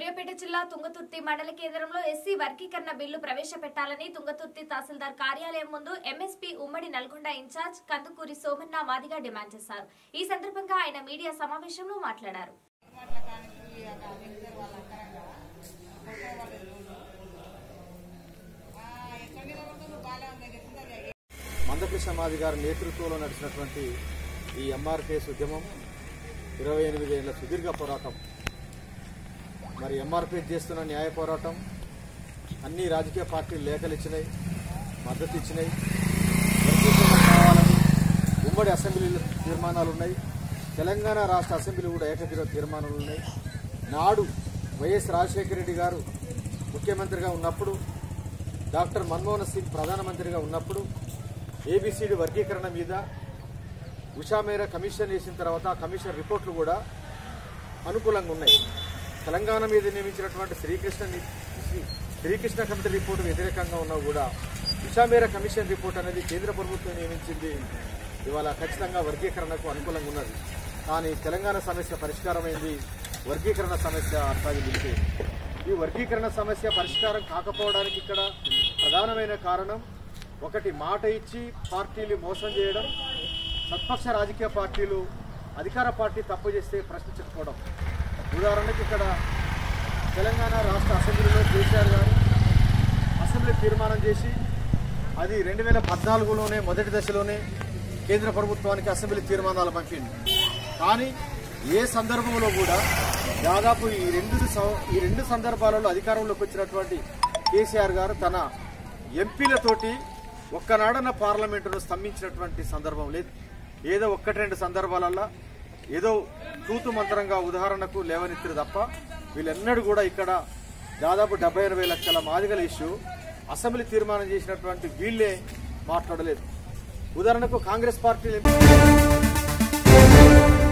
సూర్యాపేట జిల్లా తుంగతుర్తి మండల కేంద్రంలో ఎస్సీ వర్గీకరణ బిల్లు ప్రవేశపెట్టాలని తుంగతుర్తి తహసీల్దార్ కార్యాలయం ముందు ఎంఎస్పీ ఉమ్మడి నల్గొండ ఇన్ఛార్జ్ కందుకూరి సోమన్న మాదిగా డిమాండ్ చేశారు ఈ సందర్భంగా ఆయన మీడియా సమావేశంలో మాట్లాడారు అట్లా కానీ ఆ కామెంటర్ వాళ్ళ అంతరంగా ఫోటో వాళ్ళు ఎదురు ఎక్కడ నిలబడుతుంది బాగా ఉంది చెప్తుంది మందకృష్ణ మాది గారి నేతృత్వంలో నడిచినటువంటి ఈ ఎంఆర్పిఎస్ ఉద్యమం ఇరవై ఎనిమిది ఏళ్ల సుదీర్ఘ పోరాటం మరి ఎంఆర్పిఎస్ చేస్తున్న న్యాయ పోరాటం అన్ని రాజకీయ పార్టీలు లేఖలు ఇచ్చినాయి మద్దతు ఇచ్చినాయి వర్గీకరణ కావాలని ఉమ్మడి అసెంబ్లీలో తీర్మానాలు ఉన్నాయి తెలంగాణ రాష్ట్ర అసెంబ్లీ కూడా ఏకగ్రీవ తీర్మానాలు ఉన్నాయి నాడు వైఎస్ రాజశేఖర రెడ్డి గారు ముఖ్యమంత్రిగా ఉన్నప్పుడు డాక్టర్ మన్మోహన్ సింగ్ ప్రధానమంత్రిగా ఉన్నప్పుడు ఏబిసిడి వర్గీకరణ మీద ఉషా మేర కమిషన్ వేసిన తర్వాత ఆ కమిషన్ రిపోర్ట్లు కూడా అనుకూలంగా ఉన్నాయి తెలంగాణ మీద నియమించినటువంటి శ్రీకృష్ణ ని- శ్రీ- శ్రీకృష్ణ కమిటీ రిపోర్టు వ్యతిరేకంగా ఉన్నా కూడా ఉషా మేర కమిషన్ రిపోర్ట్ అనేది కేంద్ర ప్రభుత్వం నియమించింది ఇవాళ ఖచ్చితంగా వర్గీకరణకు అనుకూలంగా ఉన్నది కానీ తెలంగాణ సమస్య పరిష్కారమైంది వర్గీకరణ సమస్య అట్లాగే నిలిపేది ఈ వర్గీకరణ సమస్య పరిష్కారం కాకపోవడానికి ఇక్కడ ప్రధానమైన కారణం ఒకటి మాట ఇచ్చి పార్టీలు మోసం చేయడం సత్పక్ష రాజకీయ పార్టీలు అధికార పార్టీ తప్పు చేస్తే ప్రశ్నించకపోవడం ఉదాహరణకి ఇక్కడ తెలంగాణ రాష్ట్ర అసెంబ్లీలో కేసీఆర్ గారు అసెంబ్లీ తీర్మానం చేసి అది రెండు వేల పద్నాలుగులోనే మొదటి దశలోనే కేంద్ర ప్రభుత్వానికి అసెంబ్లీ తీర్మానాలు పంపింది కానీ ఏ సందర్భంలో కూడా దాదాపు ఈ రెండు సం- ఈ రెండు సందర్భాలలో అధికారంలోకి వచ్చినటువంటి కేసీఆర్ గారు తన ఎంపీలతోటి ఒక్కనాడన్న పార్లమెంటును స్తంభించినటువంటి సందర్భం లేదు ఏదో ఒక్కటి రెండు సందర్భాలల్లో ఏదో తూతు మంత్రంగా ఉదాహరణకు లేవనెత్తిరు తప్ప వీళ్ళెన్నడూ కూడా ఇక్కడ దాదాపు డెబ్బై ఎనభై లక్షల మాదిగల ఇష్యూ అసెంబ్లీ తీర్మానం చేసినటువంటి వీళ్ళే మాట్లాడలేదు ఉదాహరణకు కాంగ్రెస్ పార్టీ